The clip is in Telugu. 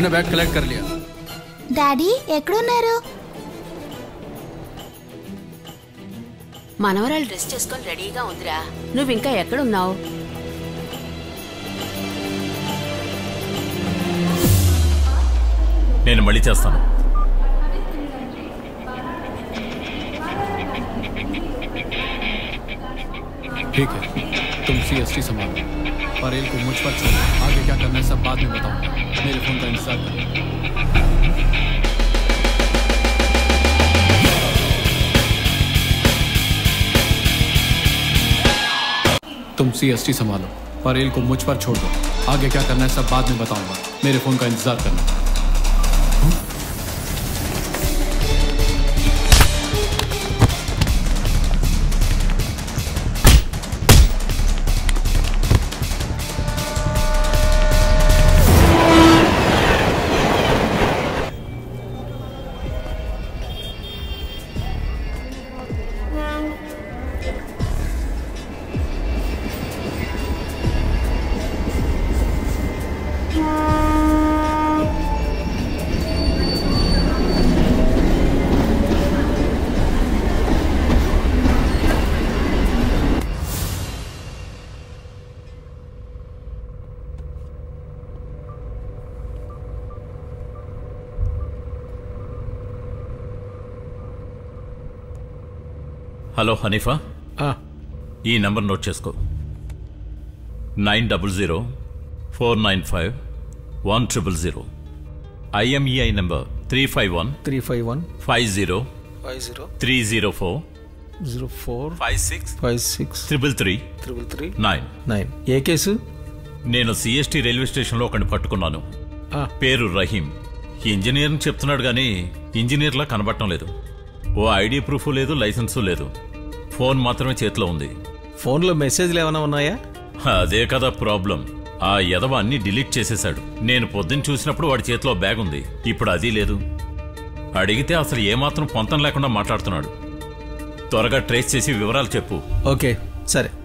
मैंने बैग कलेक्ट कर लिया డాడీ ఎక్కడున్నారు మనవరాలు డ్రెస్ చేసుకొని రెడీగా ఉందిరా నువ్వు ఇంకా ఎక్కడున్నావు నేను మళ్ళీ చేస్తాను ठीक है तुम सी एस टी संभालो परेल को मुझ पर छोड़ो आगे क्या करना है सब बाद में बताऊंगा मेरे फोन का इंतजार करो तुम सी एस टी संभालो परेल को मुझ पर छोड़ दो आगे क्या करना है सब बाद में बताऊंगा मेरे फोन का इंतजार करना హలో హనీఫా ఈ నంబర్ నోట్ చేసుకో nine double zero four nine five one triple zero IMEI number three five one three five one five zero five zero three zero four zero four five six five six triple three triple three nine nine ఏ కేసు నేను సిఎస్టీ రైల్వే స్టేషన్లో ఒకటి పట్టుకున్నాను ఆ. పేరు రహీం ఇంజనీర్ని చెప్తున్నాడు కానీ ఇంజనీర్లా కనబడటం లేదు ఓ ఐడి ప్రూఫ్ లేదు లైసెన్సు లేదు ఫోన్ మాత్రమే చేతిలో ఉంది ఫోన్లో మెసేజ్లు ఏమైనా ఉన్నాయా అదే కదా ప్రాబ్లం ఆ ఎదవ అన్ని డిలీట్ చేసేశాడు నేను పొద్దున్న చూసినప్పుడు వాడి చేతిలో బ్యాగ్ ఉంది ఇప్పుడు అది లేదు అడిగితే అసలు ఏమాత్రం పొంతం లేకుండా మాట్లాడుతున్నాడు త్వరగా ట్రేస్ చేసి వివరాలు చెప్పు ఓకే సరే